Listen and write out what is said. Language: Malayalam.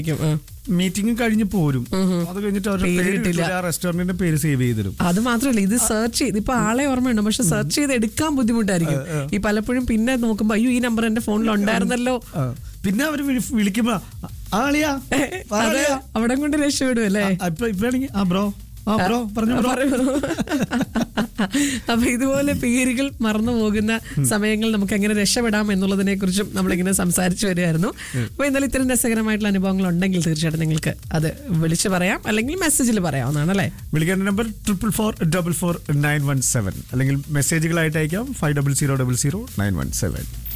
ആ. മീറ്റിംഗ് കഴിഞ്ഞ് പോരും അത് കഴിഞ്ഞിട്ട് അവരുടെ പേര് പേര് കിട്ടില്ല. കിട്ടില്ല, ആ റെസ്റ്റോറന്റിന്റെ പേര് സേവ് ചെയ്തിരും അത് മാത്രമല്ല ഇത് സെർച്ച് ചെയ്ത് ഇപ്പൊ ആളെ ഓർമ്മയുണ്ട് പക്ഷെ സെർച്ച് ചെയ്ത് എടുക്കാൻ ബുദ്ധിമുട്ടായിരിക്കും ഈ പലപ്പോഴും പിന്നെ നോക്കുമ്പോ അയ്യോ ഈ നമ്പർ എന്റെ ഫോണിൽ ഉണ്ടായിരുന്നല്ലോ പിന്നെ അവര് വിളി- വിളിക്കുമ്പോ ആളിയാ അതെ അവിടെ കൊണ്ട് രക്ഷപ്പെടും അല്ലേ ഇപ്പൊ ഇപ്പഴാണെങ്കിൽ ആ ബ്രോ ആ ബ്രോ പറഞ്ഞു ബ്രോ പറയൂ. അപ്പൊ ഇതുപോലെ പേരുകൾ മറന്നു പോകുന്ന സമയങ്ങൾ നമുക്ക് എങ്ങനെ രക്ഷപ്പെടാം എന്നുള്ളതിനെ കുറിച്ചും നമ്മളിങ്ങനെ സംസാരിച്ചു വരികയായിരുന്നു അപ്പൊ എന്നാലും ഇത്തരം രസകരമായിട്ടുള്ള അനുഭവങ്ങൾ ഉണ്ടെങ്കിൽ തീർച്ചയായിട്ടും നിങ്ങൾക്ക് അത് വിളിച്ചു പറയാം അല്ലെങ്കിൽ മെസ്സേജിൽ പറയാവുന്നതാണ് അല്ലേ വിളിക്കേണ്ട number triple four double four nine one seven അല്ലെങ്കിൽ മെസ്സേജുകളായിട്ട് അയക്കാം five double zero double zero nine one seven